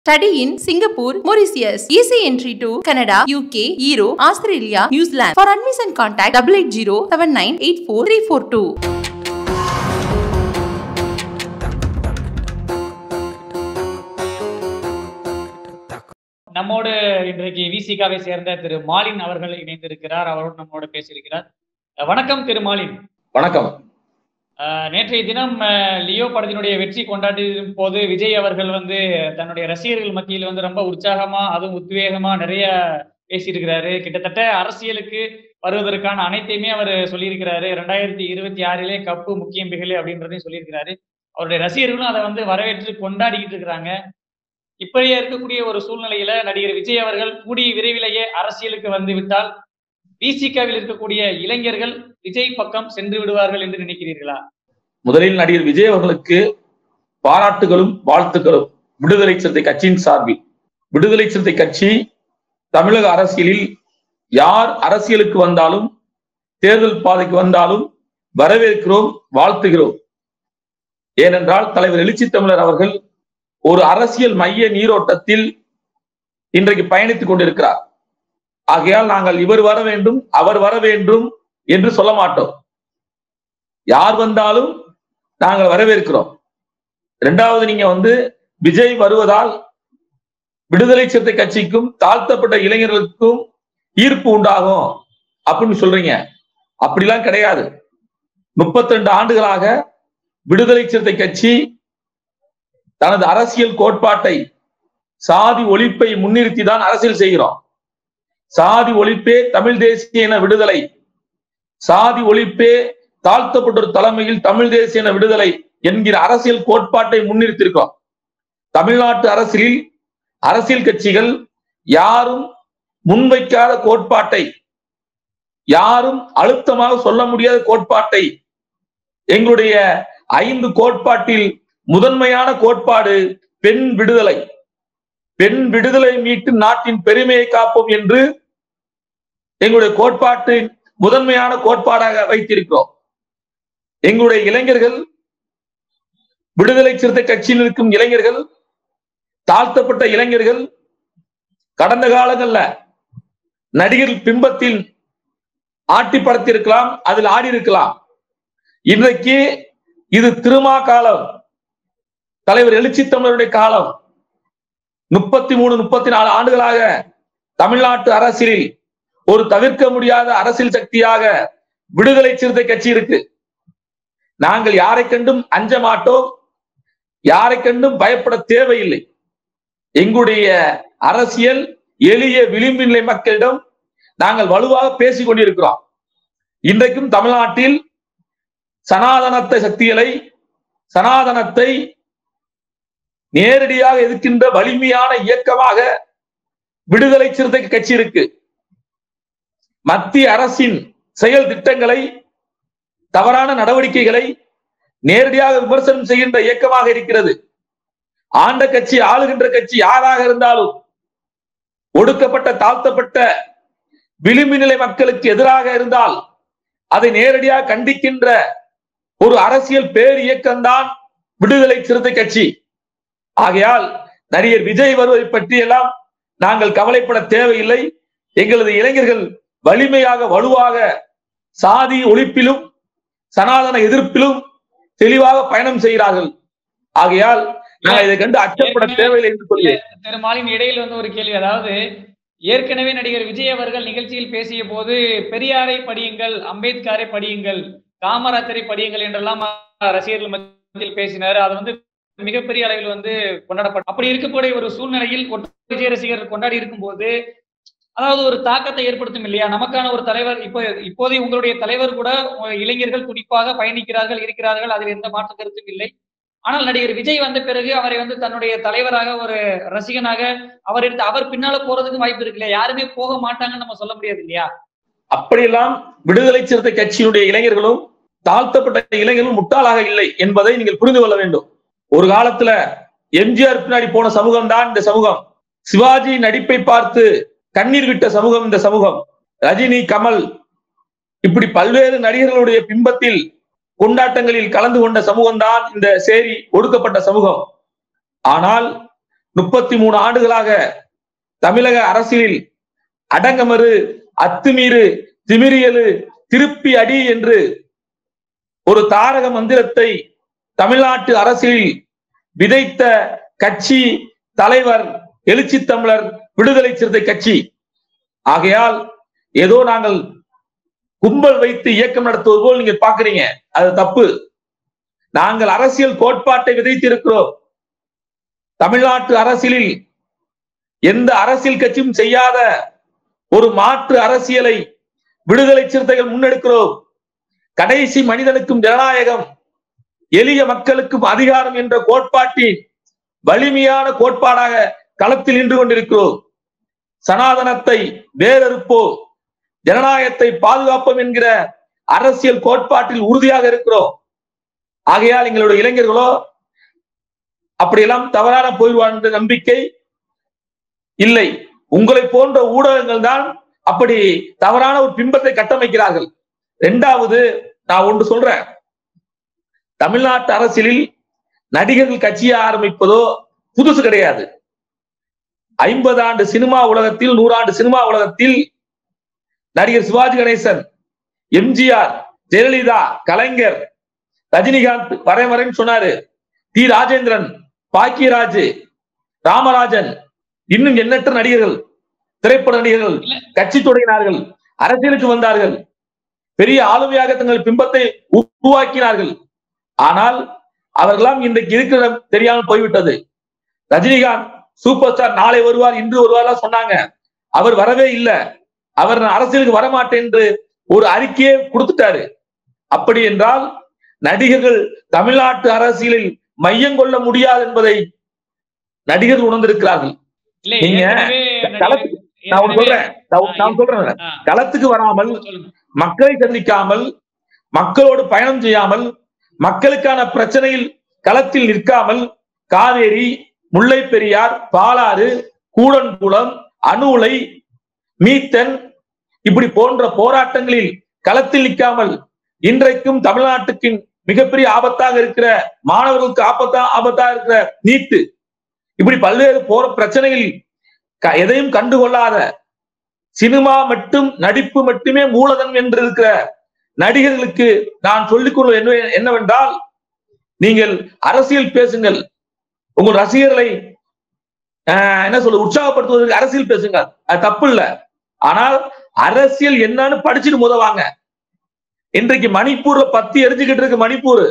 Study in Singapore, Mauritius. Easy entry to Canada, UK, Europe, Australia, New Zealand. For admission contact 880 7984 342. நம்மோடு இன்றைக்கு விசிகாவை சேர்ந்த திரு மாலின் அவர்கள் இணைந்திருக்கிறார் அவரோடு நம்மோடு பேசியிருக்கிறார் அஹ் வணக்கம் திரு மாலின் வணக்கம் அஹ் நேற்றைய தினம் அஹ், லியோ படத்தினுடைய வெற்றி கொண்டாடிய போது விஜய் அவர்கள் வந்து தன்னுடைய ரசிகர்கள் மத்தியில் வந்து ரொம்ப உற்சாகமா அதுவும் உத்வேகமா நிறைய பேசியிருக்கிறாரு கிட்டத்தட்ட அரசியலுக்கு வருவதற்கான அனைத்தையுமே அவர் சொல்லியிருக்கிறாரு ரெண்டாயிரத்தி இருபத்தி ஆறிலே கப்பு முக்கியம் பிகழு அப்படின்றதையும் சொல்லியிருக்கிறாரு அவருடைய ரசிகர்களும் அதை வந்து வரவேற்று கொண்டாடிக்கிட்டு இருக்கிறாங்க இப்படியே இருக்கக்கூடிய ஒரு சூழ்நிலையில நடிகர் விஜய் அவர்கள் கூடிய விரைவிலேயே அரசியலுக்கு வந்து விட்டால் விசிகாவில் இருக்கக்கூடிய இளைஞர்கள் விஜய் பக்கம் சென்று விடுவார்கள் என்று நினைக்கிறீர்களா முதலில் நடிகர் விஜய் அவர்களுக்கு பாராட்டுகளும் வாழ்த்துக்களும் விடுதலை சிறுத்தை கட்சியின் சார்பில் விடுதலை சிறுத்தை கட்சி தமிழக அரசியலில் யார் அரசியலுக்கு வந்தாலும் தேர்தல் பாதைக்கு வந்தாலும் வரவேற்கிறோம் வாழ்த்துகிறோம் ஏனென்றால் தலைவர் எழுச்சி தமிழர் அவர்கள் ஒரு அரசியல் மைய நீரோட்டத்தில் இன்றைக்கு பயணித்துக் கொண்டிருக்கிறார் ஆகையால் நாங்கள் இவர் வர வேண்டும் அவர் வர வேண்டும் என்று சொல்ல மாட்டோம் யார் வந்தாலும் நாங்கள் வரவேற்கிறோம் இரண்டாவது நீங்க வந்து விஜய் வருவதால் விடுதலை சிறுத்தை கட்சிக்கும் தாழ்த்தப்பட்ட இளைஞர்களுக்கும் ஈர்ப்பு உண்டாகும் அப்படின்னு சொல்றீங்க அப்படிலாம் கிடையாது முப்பத்தி ரெண்டு ஆண்டுகளாக விடுதலை சிறுத்தை கட்சி தனது அரசியல் கோட்பாட்டை சாதி ஒழிப்பை முன்னிறுத்தி தான் அரசியல் செய்கிறோம் சாதி ஒழிப்பே தமிழ் தேசிய இன விடுதலை சாதி ஒழிப்பே தாழ்த்தப்பட்டோர் தலைமையில் தமிழ் தேசிய இன விடுதலை என்கிற அரசியல் கோட்பாட்டை முன்னிறுத்தியிருக்கோம் தமிழ்நாட்டு அரசியலில் அரசியல் கட்சிகள் யாரும் முன்வைக்காத கோட்பாட்டை யாரும் அழுத்தமாக சொல்ல முடியாத கோட்பாட்டை எங்களுடைய ஐந்து கோட்பாட்டில் முதன்மையான கோட்பாடு பெண் விடுதலை பெண் விடுதலை மீட்டு நாட்டின் பெருமையை காப்போம் என்று எங்களுடைய கோட்பாட்டின் முதன்மையான கோட்பாடாக வைத்திருக்கிறோம் எங்களுடைய இளைஞர்கள் விடுதலை சிறுத்தை கட்சியில் இருக்கும் இளைஞர்கள் தாழ்த்தப்பட்ட இளைஞர்கள் கடந்த காலங்கள்ல நடிகர் பிம்பத்தில் ஆட்டி படத்திருக்கலாம் அதில் ஆடி இருக்கலாம் இன்றைக்கு இது திருமா காலம் தலைவர் எழுச்சி தமிழருடைய காலம் முப்பத்தி மூணு முப்பத்தி நாலு ஆண்டுகளாக தமிழ்நாட்டு அரசியலில் ஒரு தவிர்க்க முடியாத அரசியல் சக்தியாக விடுதலை சிறுத்தை கட்சி இருக்கு நாங்கள் யாரை கண்டும் அஞ்ச மாட்டோம் யாரை கண்டும் பயப்பட தேவையில்லை எங்களுடைய அரசியல் எளிய விளிம்பு நிலை மக்களிடம் நாங்கள் வலுவாக பேசிக் கொண்டிருக்கிறோம் இன்றைக்கும் தமிழ்நாட்டில் சனாதனத்தை சக்திகளை சனாதனத்தை நேரடியாக எதிர்க்கின்ற வலிமையான இயக்கமாக விடுதலை சிறுத்தை கட்சி இருக்கு மத்திய அரசின் செயல் திட்டங்களை தவறான நடவடிக்கைகளை நேரடியாக விமர்சனம் செய்கின்ற இயக்கமாக இருக்கிறது ஆண்ட கட்சி ஆளுகின்ற கட்சி யாராக இருந்தாலும் ஒடுக்கப்பட்ட தாழ்த்தப்பட்ட விளிம்பு நிலை மக்களுக்கு எதிராக இருந்தால் அதை நேரடியாக கண்டிக்கின்ற ஒரு அரசியல் பேர் இயக்கம்தான் விடுதலை சிறுத்தை கட்சி ஆகையால் நடிகர் விஜய் வருவதை பற்றி எல்லாம் நாங்கள் கவலைப்பட தேவையில்லை எங்களது இளைஞர்கள் வலிமையாக வலுவாக சாதி ஒழிப்பிலும் சனாதன எதிர்ப்பிலும் தெளிவாக பயணம் செய்கிறார்கள் ஆகையால் நாங்கள் இதை கண்டு அச்சப்பட தேவையில்லை என்று சொல்லி திரு மாலின் இடையில் வந்து ஒரு கேள்வி அதாவது ஏற்கனவே நடிகர் விஜய் அவர்கள் நிகழ்ச்சியில் பேசிய போது பெரியாரை படியுங்கள் அம்பேத்கரை படியுங்கள் காமராஜரை படியுங்கள் என்றெல்லாம் ரசிகர்கள் மத்தியில் பேசினார் அது வந்து மிகப்பெரிய அளவில் வந்து கொண்டாடப்படும் அப்படி இருக்கக்கூடிய ஒரு சூழ்நிலையில் ஒற்றை விஜய் ரசிகர்கள் கொண்டாடி இருக்கும்போது அதாவது ஒரு தாக்கத்தை ஏற்படுத்தும் இல்லையா நமக்கான ஒரு தலைவர் இப்போ இப்போதைய உங்களுடைய தலைவர் கூட இளைஞர்கள் துடிப்பாக பயணிக்கிறார்கள் இருக்கிறார்கள் அதில் எந்த மாற்று கருத்தும் இல்லை ஆனால் நடிகர் விஜய் வந்த பிறகு அவரை வந்து தன்னுடைய தலைவராக ஒரு ரசிகனாக அவர் எடுத்து அவர் பின்னால போறதுக்கு வாய்ப்பு இருக்கு இல்லையா யாருமே போக மாட்டாங்கன்னு நம்ம சொல்ல முடியாது இல்லையா அப்படியெல்லாம் விடுதலை சிறுத்தை கட்சியினுடைய இளைஞர்களும் தாழ்த்தப்பட்ட இளைஞர்களும் முட்டாளாக இல்லை என்பதை நீங்கள் புரிந்து கொள்ள வேண்டும் ஒரு காலத்துல எம்ஜிஆர் பின்னாடி போன சமூகம் தான் இந்த சமூகம் சிவாஜி நடிப்பை பார்த்து கண்ணீர் விட்ட சமூகம் இந்த சமூகம் ரஜினி கமல் இப்படி பல்வேறு நடிகர்களுடைய பிம்பத்தில் கொண்டாட்டங்களில் கலந்து கொண்ட சமூகம் தான் இந்த சேரி ஒடுக்கப்பட்ட சமூகம் ஆனால் முப்பத்தி மூணு ஆண்டுகளாக தமிழக அரசியலில் அடங்கமறு அத்துமீறு திமிரியலு திருப்பி அடி என்று ஒரு தாரக மந்திரத்தை தமிழ்நாட்டு அரசியலில் விதைத்த கட்சி தலைவர் எழுச்சி தமிழர் விடுதலை சிறுத்தை கட்சி ஆகையால் ஏதோ நாங்கள் கும்பல் வைத்து இயக்கம் நடத்துவது போல் நீங்க பாக்குறீங்க அது தப்பு நாங்கள் அரசியல் கோட்பாட்டை விதைத்திருக்கிறோம் தமிழ்நாட்டு அரசியலில் எந்த அரசியல் கட்சியும் செய்யாத ஒரு மாற்று அரசியலை விடுதலை சிறுத்தைகள் முன்னெடுக்கிறோம் கடைசி மனிதனுக்கும் ஜனநாயகம் எளிய மக்களுக்கும் அதிகாரம் என்ற கோட்பாட்டின் வலிமையான கோட்பாடாக களத்தில் நின்று கொண்டிருக்கிறோம் சனாதனத்தை வேறறுப்போம் ஜனநாயகத்தை பாதுகாப்போம் என்கிற அரசியல் கோட்பாட்டில் உறுதியாக இருக்கிறோம் ஆகையால் எங்களுடைய இளைஞர்களோ அப்படியெல்லாம் தவறான போய்வார் என்ற நம்பிக்கை இல்லை உங்களை போன்ற ஊடகங்கள் தான் அப்படி தவறான ஒரு பிம்பத்தை கட்டமைக்கிறார்கள் இரண்டாவது நான் ஒன்று சொல்றேன் தமிழ்நாட்டு அரசியலில் நடிகர்கள் கட்சியை ஆரம்பிப்பதோ புதுசு கிடையாது ஐம்பது ஆண்டு சினிமா உலகத்தில் நூறாண்டு சினிமா உலகத்தில் நடிகர் சிவாஜி கணேசன் எம்ஜிஆர் ஜெயலலிதா கலைஞர் ரஜினிகாந்த் வரைமறைன்னு சொன்னாரு டி ராஜேந்திரன் பாக்கியராஜ் ராமராஜன் இன்னும் எண்ணற்ற நடிகர்கள் திரைப்பட நடிகர்கள் கட்சி தொடங்கினார்கள் அரசியலுக்கு வந்தார்கள் பெரிய ஆளுமையாக தங்கள் பிம்பத்தை உருவாக்கினார்கள் ஆனால் அவர்களாம் இன்றைக்கு இருக்கிற இடம் தெரியாமல் போய்விட்டது ரஜினிகாந்த் சூப்பர் ஸ்டார் நாளை வருவார் இன்று வருவார் சொன்னாங்க அவர் வரவே இல்லை அவர் நான் அரசியலுக்கு வரமாட்டேன் என்று ஒரு அறிக்கையை கொடுத்துட்டாரு அப்படி என்றால் நடிகர்கள் தமிழ்நாட்டு அரசியலில் மையம் கொள்ள முடியாது என்பதை நடிகர்கள் உணர்ந்திருக்கிறார்கள் இல்ல நீங்க ஏற்கனவே களத்துக்கு- நடிகர்- நான் ஒண்ணு சொல்றேன் நான் நான் சொல்றேன் ஆ, களத்துக்கு வராமல் சொல்லுங்க மக்களை சந்திக்காமல் மக்களோடு பயணம் செய்யாமல் மக்களுக்கான பிரச்சனையில் களத்தில் நிற்காமல் காவேரி முல்லை பெரியார் பாலாறு கூடன்குளம் அணு உலை மீத்தன் இப்படி போன்ற போராட்டங்களில் களத்தில் நிற்காமல் இன்றைக்கும் தமிழ்நாட்டுக்கு மிகப்பெரிய ஆபத்தாக இருக்கிற மாணவர்களுக்கு ஆபத்தா ஆபத்தா இருக்கிற நீட்டு இப்படி பல்வேறு போற பிரச்சனைகளில் க- எதையும் கண்டுகொள்ளாத சினிமா மட்டும் நடிப்பு மட்டுமே மூலதனம் என்று இருக்கிற நடிகர்களுக்கு நான் சொல்லிக் கொள்வது என்ன என்னவென்றால் நீங்கள் அரசியல் பேசுங்கள் உங்கள் ரசிகர்களை ஆஹ், என்ன சொல்ல உற்சாகப்படுத்துவதற்கு அரசியல் பேசுங்க அது தப்பு இல்ல ஆனால் அரசியல் என்னன்னு படிச்சுட்டு முதவாங்க இன்றைக்கு மணிப்பூர்ல பத்தி எரிஞ்சுக்கிட்டு இருக்கு மணிப்பூர்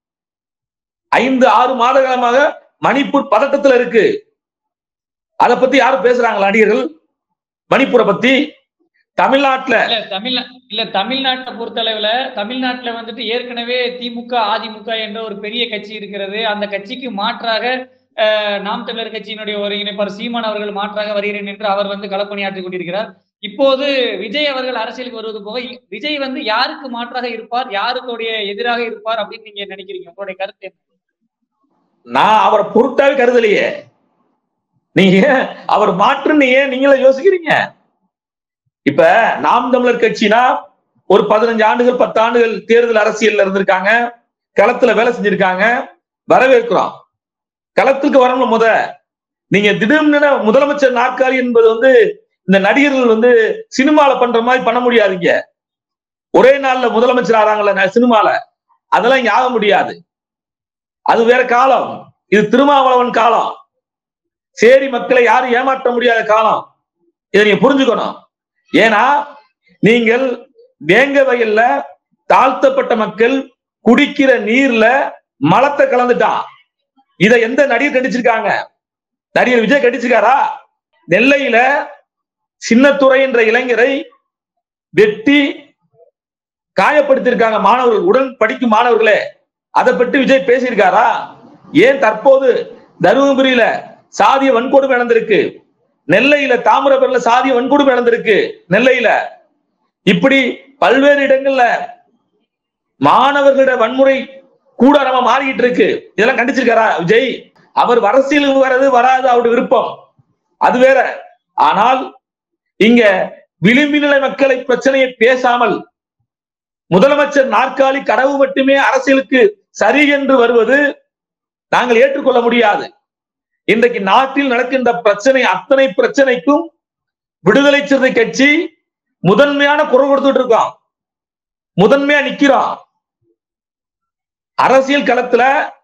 ஐந்து ஆறு மாத காலமாக மணிப்பூர் பதட்டத்துல இருக்கு அதை பத்தி யாரும் பேசுறாங்களா நடிகர்கள் மணிப்பூரை பத்தி தமிழ்நாட்டுல இல்ல தமிழ்நா இல்ல தமிழ்நாட்டை பொறுத்தளவுல தமிழ்நாட்டுல வந்துட்டு ஏற்கனவே திமுக அதிமுக என்ற ஒரு பெரிய கட்சி இருக்கிறது அந்த கட்சிக்கு மாற்றாக அஹ், நாம் தமிழர் கட்சியினுடைய ஒருங்கிணைப்பாளர் சீமான் அவர்கள் மாற்றாக வருகிறேன் என்று அவர் வந்து களப்பணியாற்றிக் கொண்டிருக்கிறார் இப்போது விஜய் அவர்கள் அரசியலுக்கு வருவது போக இ- விஜய் வந்து யாருக்கு மாற்றாக இருப்பார் யாருக்குடைய எதிராக இருப்பார் அப்படின்னு நீங்க நினைக்கிறீங்க உங்களுடைய கருத்து என்ன? நான் அவரை பொருட்டாவே கருதலையே நீங்க அவர் மாற்றுன்னு ஏன் நீங்களே யோசிக்கிறீங்க இப்ப நாம் தமிழர் கட்சினா ஒரு பதினஞ்சு ஆண்டுகள் பத்து ஆண்டுகள் தேர்தல் அரசியல்ல இருந்திருக்காங்க களத்துல வேலை செஞ்சிருக்காங்க வரவேற்கிறோம் களத்துக்கு வரணும் முத நீங்க திடீர்னு முதலமைச்சர் நாற்காலி என்பது வந்து இந்த நடிகர்கள் வந்து சினிமால பண்ற மாதிரி பண்ண முடியாதுங்க ஒரே நாள்ல முதலமைச்சர் ஆறாங்கல்ல சினிமால அதெல்லாம் இங்க ஆக முடியாது அது வேற காலம் இது திருமாவளவன் காலம் சேரி மக்களை யாரும் ஏமாற்ற முடியாத காலம் இதை நீங்க புரிஞ்சுக்கணும் ஏன்னா நீங்கள் வேங்க வயல்ல தாழ்த்தப்பட்ட மக்கள் குடிக்கிற நீர்ல மலத்தை கலந்துட்டான் இதை எந்த நடிகர் கண்டிச்சிருக்காங்க நடிகர் விஜய் கண்டிச்சிருக்காரா நெல்லையில சின்னத்துறை என்ற இளைஞரை வெட்டி காயப்படுத்தியிருக்காங்க மாணவர்கள் உடன் படிக்கும் மாணவர்களே அதை பற்றி விஜய் பேசியிருக்காரா ஏன் தற்போது தருமபுரியில சாதிய வன்கொடுமை நடந்திருக்கு நெல்லையில தாமிரபரணில சாதிய வன்கொடுமை நடந்திருக்கு நெல்லையில இப்படி பல்வேறு இடங்கள்ல மாணவர்களிட வன்முறை கூட நம்ம மாறிக்கிட்டு இருக்கு இதெல்லாம் கண்டிச்சிருக்காரா விஜய் அவர் அரசியலுக்கு வர்றது வராது அவருடைய விருப்பம் அது வேற ஆனால் இங்க விளிம்பு நிலை மக்களை பிரச்சனையை பேசாமல் முதலமைச்சர் நாற்காலி கனவு மட்டுமே அரசியலுக்கு சரி என்று வருவது நாங்கள் ஏற்றுக்கொள்ள முடியாது இன்றைக்கு நாட்டில் நடக்கின்ற பிரச்சனை அத்தனை பிரச்சனைக்கும் விடுதலை சிறுத்தை கட்சி முதன்மையான குரல் கொடுத்துட்டு இருக்கான் முதன்மையா நிக்கிறான் அரசியல் களத்துல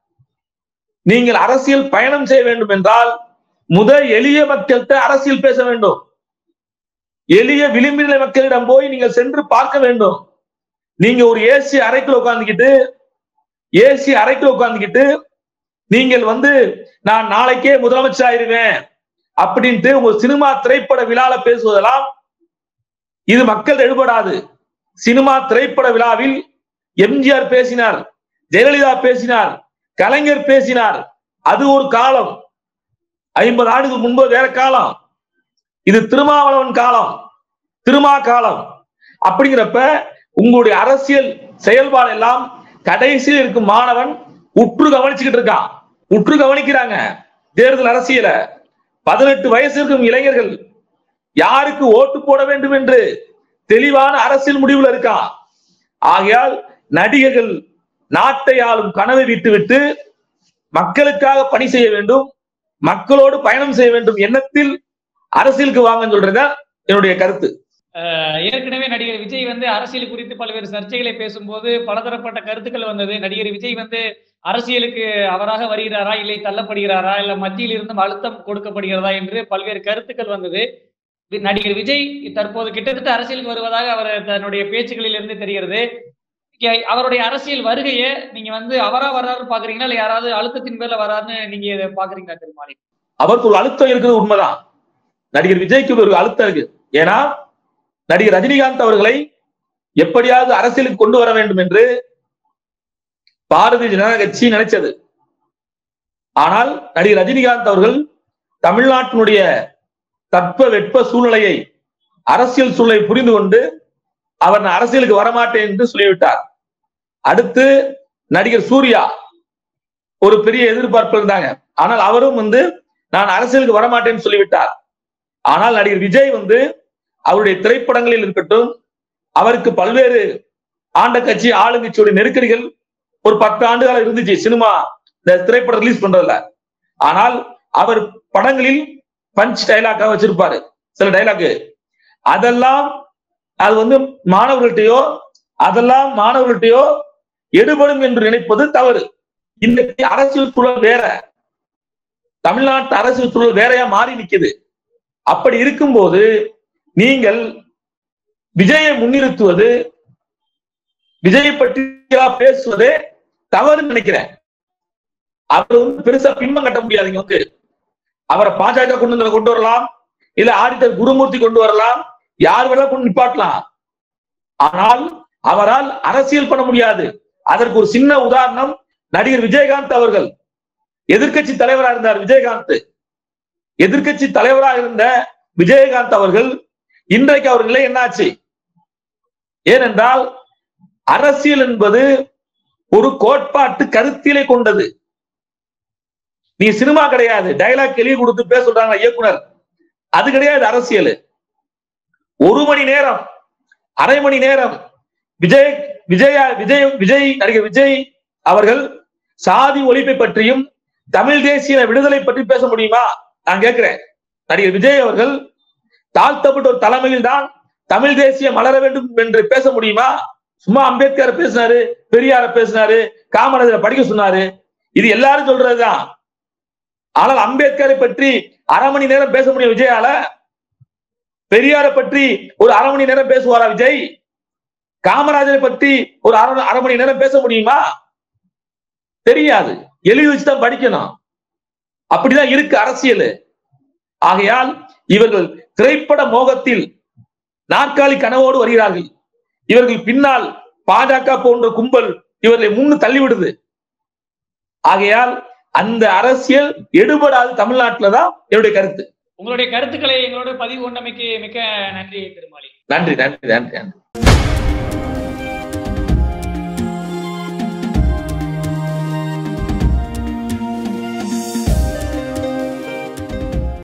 நீங்கள் அரசியல் பயணம் செய்ய வேண்டும் என்றால் முதல் எளிய மக்கள்கிட்ட அரசியல் பேச வேண்டும் எளிய விளிம்பின மக்களிடம் போய் நீங்கள் சென்று பார்க்க வேண்டும் நீங்க ஒரு ஏசி அறைக்குள்ள உட்கார்ந்துக்கிட்டு ஏசி அறைக்குள்ள உட்கார்ந்துக்கிட்டு நீங்கள் வந்து நான் நாளைக்கே முதலமைச்சர் ஆயிருவேன் அப்படின்ட்டு உங்க சினிமா திரைப்பட விழால பேசுவதெல்லாம் இது மக்கள் எடுபடாது சினிமா திரைப்பட விழாவில் எம்ஜிஆர் பேசினார் ஜெயலலிதா பேசினார் கலைஞர் பேசினார் அது ஒரு காலம் ஐம்பது ஆண்டுக்கு முன்பு வேற காலம் இது திருமாவளவன் காலம் திருமா காலம் அப்படிங்கிறப்ப உங்களுடைய அரசியல் செயல்பாடு எல்லாம் கடைசியில் இருக்கும் மாணவன் உற்று கவனிச்சுக்கிட்டு இருக்கான் உற்று கவனிக்கிறாங்க தேர்தல் அரசியல பதினெட்டு வயசு இருக்கும் இளைஞர்கள் யாருக்கு ஓட்டு போட வேண்டும் என்று தெளிவான அரசியல் முடிவுல இருக்கான் ஆகையால் நடிகர்கள் நாட்டை ஆளும் கனவை விட்டுவிட்டு மக்களுக்காக பணி செய்ய வேண்டும் மக்களோடு பயணம் செய்ய வேண்டும் எண்ணத்தில் அரசியலுக்கு வாங்கன்னு சொல்றதுதான் என்னுடைய கருத்து அஹ் ஏற்கனவே நடிகர் விஜய் வந்து அரசியல் குறித்து பல்வேறு சர்ச்சைகளை பேசும்போது பலதரப்பட்ட கருத்துக்கள் வந்தது நடிகர் விஜய் வந்து அரசியலுக்கு அவராக வருகிறாரா இல்லை தள்ளப்படுகிறாரா இல்ல மத்தியில் இருந்தும் அழுத்தம் கொடுக்கப்படுகிறதா என்று பல்வேறு கருத்துக்கள் வந்தது வி- நடிகர் விஜய் தற்போது கிட்டத்தட்ட அரசியலுக்கு வருவதாக அவர் தன்னுடைய பேச்சுகளில் இருந்து தெரிகிறது இங்க அவருடைய அரசியல் வருகையை நீங்க வந்து அவரா வர்றாருன்னு பாக்குறீங்களா இல்ல யாராவது அழுத்தத்தின் பேர்ல வர்றாருன்னு நீங்க இதை பாக்குறீங்களா திருமாலி அவருக்கு ஒரு அழுத்தம் இருக்குது உண்மைதான் நடிகர் விஜய்க்கு ஒரு அழுத்தம் இருக்கு ஏன்னா நடிகர் ரஜினிகாந்த் அவர்களை எப்படியாவது அரசியலுக்கு கொண்டு வர வேண்டும் என்று பாரதிய ஜனதா கட்சி நினைச்சது ஆனால் நடிகர் ரஜினிகாந்த் அவர்கள் தமிழ்நாட்டினுடைய தட்ப வெட்ப சூழ்நிலையை அரசியல் சூழ்நிலை புரிந்து கொண்டு அவர் நான் அரசியலுக்கு வரமாட்டேன் என்று சொல்லிவிட்டார் அடுத்து நடிகர் சூர்யா ஒரு பெரிய எதிர்பார்ப்பு இருந்தாங்க ஆனால் அவரும் வந்து நான் அரசியலுக்கு வரமாட்டேன்னு சொல்லிவிட்டார் ஆனால் நடிகர் விஜய் வந்து அவருடைய திரைப்படங்களில் இருக்கட்டும் அவருக்கு பல்வேறு ஆண்ட கட்சி ஆளுங்கட்சியுடைய நெருக்கடிகள் ஒரு பத்து ஆண்டுகாலம் இருந்துச்சு சினிமா இந்த திரைப்படம் ரிலீஸ் பண்றதுல ஆனால் அவர் படங்களில் பஞ்ச் டைலாக்கா வச்சிருப்பாரு சில டைலாக் அதெல்லாம் அது வந்து மாணவர்கள்ட்டயோ அதெல்லாம் மாணவர்கள்ட்டயோ எடுபடும் என்று நினைப்பது தவறு இன்னைக்கு அரசியல் சூழல் வேற தமிழ்நாட்டு அரசியல் சூழல் வேறையா மாறி நிக்குது அப்படி இருக்கும்போது நீங்கள் விஜயை முன்னிறுத்துவது விஜயை பற்றி பேசுவதே தவறுன்னு நினைக்கிறேன் அவர் வந்து பெருசா பின்பம் கட்ட முடியாது இங்க வந்து அவரை பாஜக கொண்டு வந்து கொண்டு வரலாம் இல்ல ஆடிட்டர் குருமூர்த்தி கொண்டு வரலாம் யார் வேணா கொண்டு நிப்பாட்டலாம் ஆனால் அவரால் அரசியல் பண்ண முடியாது அதற்கு ஒரு சின்ன உதாரணம் நடிகர் விஜயகாந்த் அவர்கள் எதிர்க்கட்சி தலைவராக இருந்தார் விஜயகாந்த் எதிர்க்கட்சி தலைவராக இருந்த விஜயகாந்த் அவர்கள் இன்றைக்கு அவர் நிலை என்னாச்சு ஏனென்றால் அரசியல் என்பது ஒரு கோட்பாட்டு கருத்திலே கொண்டது நீ சினிமா கிடையாது டைலாக் எழுதி கொடுத்து பேச சொல்றாங்க இயக்குனர் அது கிடையாது அரசியல் ஒரு மணி நேரம் அரை மணி நேரம் விஜய் விஜயா விஜய் விஜய் நடிகர் விஜய் அவர்கள் சாதி ஒழிப்பை பற்றியும் தமிழ் தேசிய விடுதலை பற்றி பேச முடியுமா நான் கேட்கிறேன் நடிகர் விஜய் அவர்கள் தாழ்த்தப்பட்ட ஒரு தலைமையில் தான் தமிழ் தேசியம் மலர வேண்டும் என்று பேச முடியுமா சும்மா அம்பேத்கர் பேசினாரு பெரியார பேசினாரு காமராஜரை படிக்க சொன்னாரு இது எல்லாரும் சொல்றதுதான் ஆனால் அம்பேத்கரை பற்றி அரை மணி நேரம் பேச முடியும் விஜயால பெரியாரை பற்றி ஒரு அரை மணி நேரம் பேசுவாரா விஜய் காமராஜரை பற்றி ஒரு அரை அரை மணி நேரம் பேச முடியுமா தெரியாது எழுதி வச்சுதான் படிக்கணும் அப்படிதான் இருக்கு அரசியல் ஆகையால் இவர்கள் திரைப்பட மோகத்தில் நாற்காலி கனவோடு வருகிறார்கள் இவர்கள் பின்னால் பாஜக போன்ற கும்பல் இவர்களை முன்னு தள்ளிவிடுது ஆகையால் அந்த அரசியல் எடுபடாது தமிழ்நாட்டுல தான் என்னுடைய கருத்து உங்களுடைய கருத்துக்களை எங்களோட பதிவு கொண்டமைக்கு மிக்க நன்றி திருமாலி நன்றி நன்றி நன்றி நன்றி